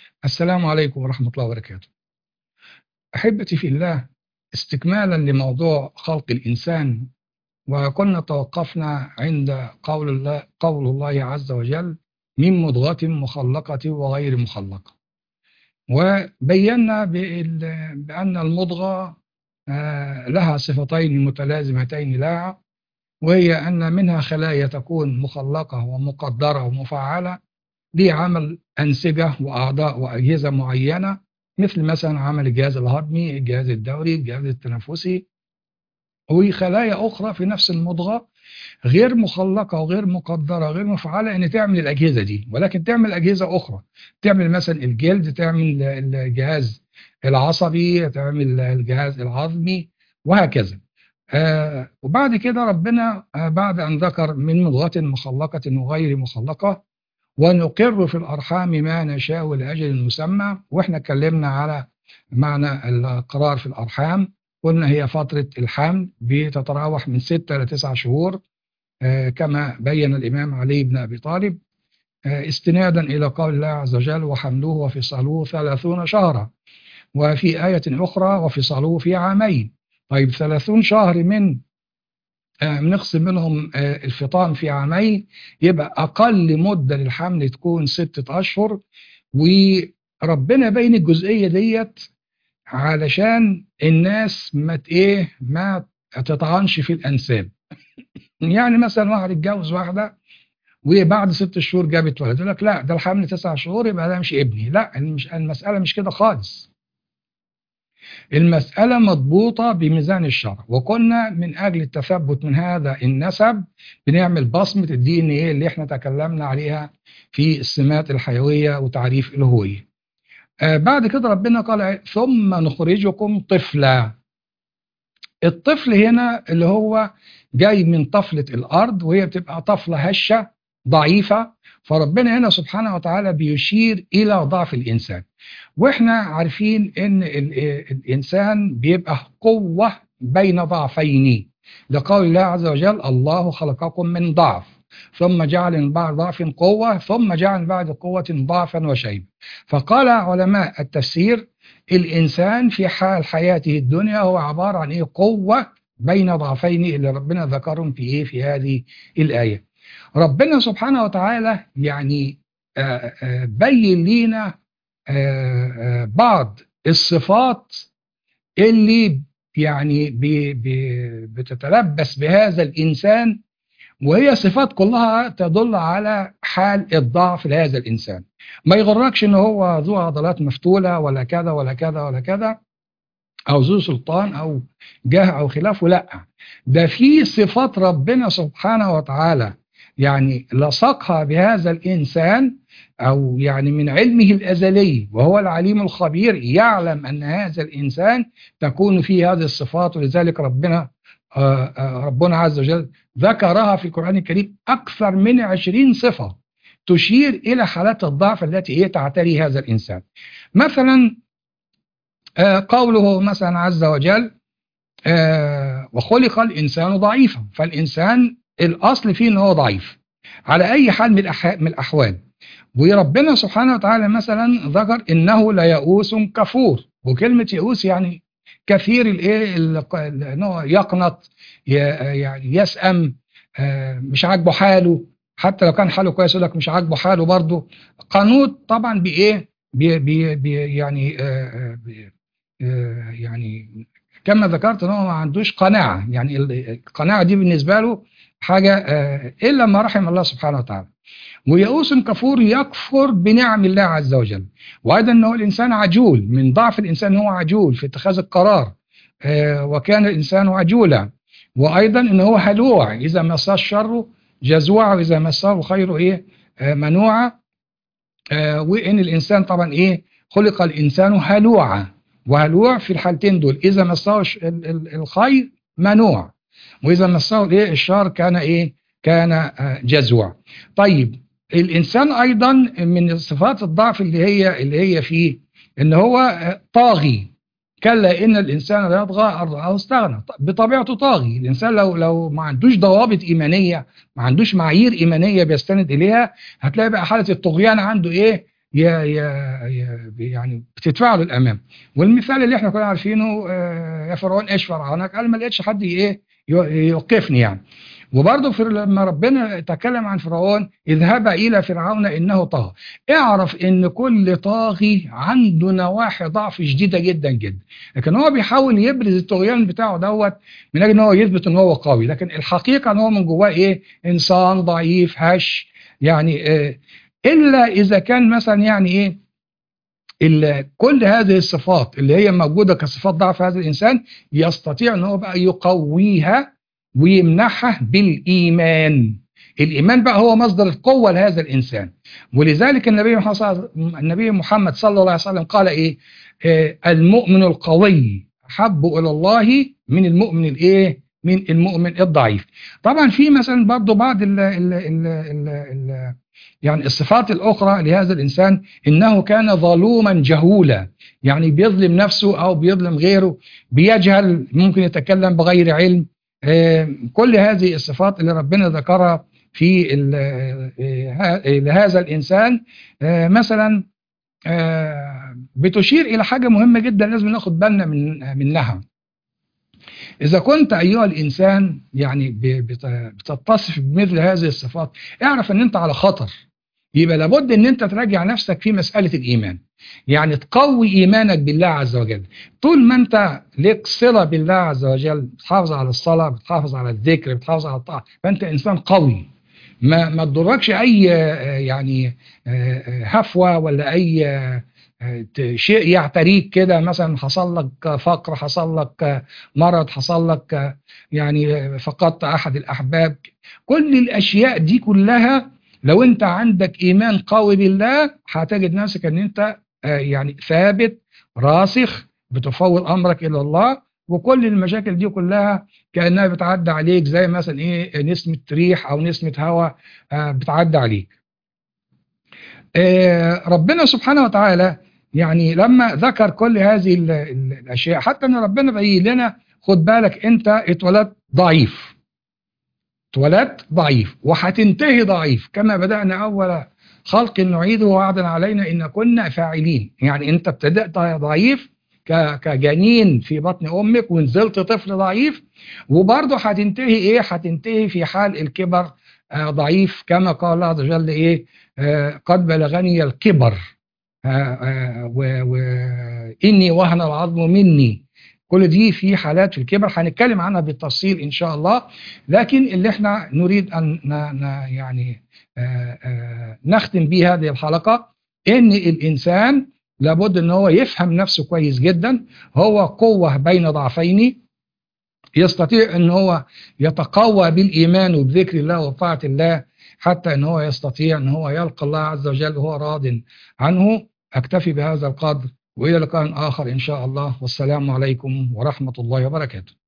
السلام عليكم ورحمة الله وبركاته. أحبتي في الله استكمالا لموضوع خلق الإنسان وكنا توقفنا عند قول الله قول الله عز وجل من مضغة مخلقة وغير مخلقة. وبينا بال- بأن المضغة آه، لها صفتين متلازمتين لها وهي أن منها خلايا تكون مخلقة ومقدرة ومفعلة لعمل أنسجة وأعضاء وأجهزة معينة مثل مثلا عمل الجهاز الهضمي الجهاز الدوري الجهاز التنفسي وخلايا أخرى في نفس المضغة غير مخلقة وغير مقدرة غير مفعلة أن تعمل الأجهزة دي ولكن تعمل أجهزة أخرى تعمل مثلا الجلد تعمل الجهاز العصبي تعمل الجهاز العظمي وهكذا آه وبعد كده ربنا آه بعد أن ذكر من مضغة مخلقة وغير مخلقة ونقر في الأرحام ما نشاء لأجل مسمى وإحنا اتكلمنا على معنى القرار في الأرحام قلنا هي فترة الحمل بتتراوح من ستة إلى تسعة شهور آه كما بين الإمام علي بن أبي طالب آه استنادا إلى قول الله عز وجل وحمله وفصاله ثلاثون شهرا وفي آية أخرى وفصاله في عامين طيب ثلاثون شهر من آه بنقسم منهم آه الفطام في عامين يبقى أقل مدة للحمل تكون ستة أشهر وربنا بين الجزئية ديت علشان الناس ما ت- ايه ما تطعنش في الأنساب يعني مثلا واحد اتجوز واحدة وبعد ست شهور جابت ولد يقول لك لا ده الحمل تسع شهور يبقى ده مش ابني لا مش المسألة مش كده خالص المسألة مضبوطة بميزان الشرع وكنا من أجل التثبت من هذا النسب بنعمل بصمة الدي ان ايه اللي احنا تكلمنا عليها في السمات الحيوية وتعريف الهوية آه بعد كده ربنا قال إيه؟ ثم نخرجكم طفلا الطفل هنا اللي هو جاي من طفلة الأرض وهي بتبقى طفلة هشة ضعيفة فربنا هنا سبحانه وتعالى بيشير إلى ضعف الإنسان واحنا عارفين ان ال- الانسان بيبقى قوة بين ضعفين لقول الله عز وجل الله خلقكم من ضعف ثم جعل من بعد ضعف قوة ثم جعل من بعد قوة ضعفا وشيبا فقال علماء التفسير الإنسان في حال حياته الدنيا هو عبارة عن إيه قوة بين ضعفين اللي ربنا ذكرهم في إيه في هذه الآية ربنا سبحانه وتعالى يعني آه، آه، بين لينا آه، آه، بعض الصفات اللي يعني بي بي بتتلبس بهذا الإنسان وهي صفات كلها تدل على حال الضعف لهذا الإنسان ما يغركش ان هو ذو عضلات مفتولة ولا كذا ولا كذا ولا كذا أو ذو سلطان أو جاه أو خلافه لا ده في صفات ربنا سبحانه وتعالى يعني لصقها بهذا الإنسان أو يعني من علمه الأزلي وهو العليم الخبير يعلم أن هذا الإنسان تكون فيه هذه الصفات ولذلك ربنا آه، آه، ربنا عز وجل ذكرها في القرآن الكريم أكثر من عشرين صفة تشير إلى حالات الضعف التي هي تعتري هذا الإنسان مثلا آه، قوله مثلا عز وجل آه، وخلق الإنسان ضعيفا فالإنسان الأصل فيه أنه هو ضعيف على أي حال من الأح- من الأحوال وربنا سبحانه وتعالى مثلا ذكر إنه ليئوس كفور وكلمة يئوس يعني كثير الايه ال- ال- ان هو يقنط ي- يعني يسأم آه، مش عاجبه حاله حتى لو كان حاله كويس يقول لك مش عاجبه حاله برضه قنوط طبعا بايه بي بي بي يعني آه، آه، بي آه، يعني كما ذكرت ان هو ما عندوش قناعه يعني ال- القناعه دي بالنسبه له حاجه آه، الا ما رحم الله سبحانه وتعالى ويئوس كفور يكفر بنعم الله عز وجل وايضا انه الانسان عجول من ضعف الانسان هو عجول في اتخاذ القرار آه، وكان الانسان عجولا وايضا ان هو هلوع اذا مسه الشر جزوع واذا مسه الخير ايه آه، منوعا آه، وان الانسان طبعا ايه خلق الانسان هلوعا وهلوع في الحالتين دول اذا مسه الش- ال- ال- الخير منوع واذا مسه الايه الشر كان ايه كان آه، جزوع طيب الانسان ايضا من صفات الضعف اللي هي اللي هي فيه ان هو آه، طاغي كلا ان الانسان لا يطغى ان رآه استغنى بطبيعته طاغي الانسان لو لو ما عندوش ضوابط ايمانيه ما عندوش معايير ايمانيه بيستند اليها هتلاقي بقى حاله الطغيان عنده ايه يا يا يا يعني بتدفع له الامام والمثال اللي احنا كنا عارفينه آه، يا فرعون ايش فرعونك قال ما لقيتش حد ايه يو- يوقفني يعني وبرضه في لما ربنا تكلم عن فرعون اذهب الى فرعون انه طغى اعرف ان كل طاغي عنده نواحي ضعف شديده جدا جدا لكن هو بيحاول يبرز الطغيان بتاعه دوت من اجل ان هو يثبت ان هو قوي لكن الحقيقه ان هو من جواه ايه انسان ضعيف هش يعني آه الا اذا كان مثلا يعني ايه ال- كل هذه الصفات اللي هي موجوده كصفات ضعف هذا الانسان يستطيع ان هو بقى يقويها ويمنحها بالايمان الايمان بقى هو مصدر القوه لهذا الانسان ولذلك النبي محمد صلى النبي محمد صلى الله عليه وسلم قال ايه آه، المؤمن القوي احب الى الله من المؤمن الايه من المؤمن الضعيف طبعا في مثلا برضه بعض ال ال ال ال ال يعني الصفات الاخرى لهذا الانسان انه كان ظلوما جهولا يعني بيظلم نفسه او بيظلم غيره بيجهل ممكن يتكلم بغير علم آه، كل هذه الصفات اللي ربنا ذكرها في ال- آه، ه- لهذا الانسان آه، مثلا آه، بتشير الى حاجه مهمه جدا لازم ناخد بالنا من منها إذا كنت أيها الإنسان يعني ب- بت- بتتصف بمثل هذه الصفات اعرف أن أنت على خطر يبقى لابد أن أنت تراجع نفسك في مسألة الإيمان يعني تقوي إيمانك بالله عز وجل طول ما أنت لك صلة بالله عز وجل بتحافظ على الصلاة بتحافظ على الذكر بتحافظ على الطاعة فأنت إنسان قوي ما ما تضركش أي آه، يعني آه، آه، هفوة ولا أي آه، آه، شيء يعتريك كده مثلا حصل لك فقر حصل لك مرض حصل لك يعني فقدت احد الاحباب كل الاشياء دي كلها لو انت عندك ايمان قوي بالله هتجد نفسك ان انت آه، يعني ثابت راسخ بتفوض امرك الى الله وكل المشاكل دي كلها كانها بتعدي عليك زي مثلا ايه نسمه ريح او نسمه هواء آه، بتعدي عليك آه، ربنا سبحانه وتعالى يعني لما ذكر كل هذه ال- ال- الاشياء حتى ان ربنا بين لنا خد بالك انت اتولدت ضعيف اتولدت ضعيف وهتنتهي ضعيف كما بدأنا اول خلق نعيده وعدا علينا ان كنا فاعلين يعني انت ابتدأت ضعيف ك- كجنين في بطن امك ونزلت طفل ضعيف وبرضه هتنتهي ايه هتنتهي في حال الكبر آه، ضعيف كما قال الله عز وجل ايه آه، قد بلغني الكبر آه، آه، و- وإني وهن العظم مني كل دي في حالات في الكبر هنتكلم عنها بالتفصيل إن شاء الله لكن اللي احنا نريد أن ن- ن- يعني آه، آه، نختم به هذه الحلقة إن الإنسان لابد إن هو يفهم نفسه كويس جدا هو قوة بين ضعفين يستطيع ان هو يتقوى بالايمان وبذكر الله وطاعه الله حتى ان هو يستطيع ان هو يلقى الله عز وجل وهو راض عنه اكتفي بهذا القدر والى لقاء اخر ان شاء الله والسلام عليكم ورحمه الله وبركاته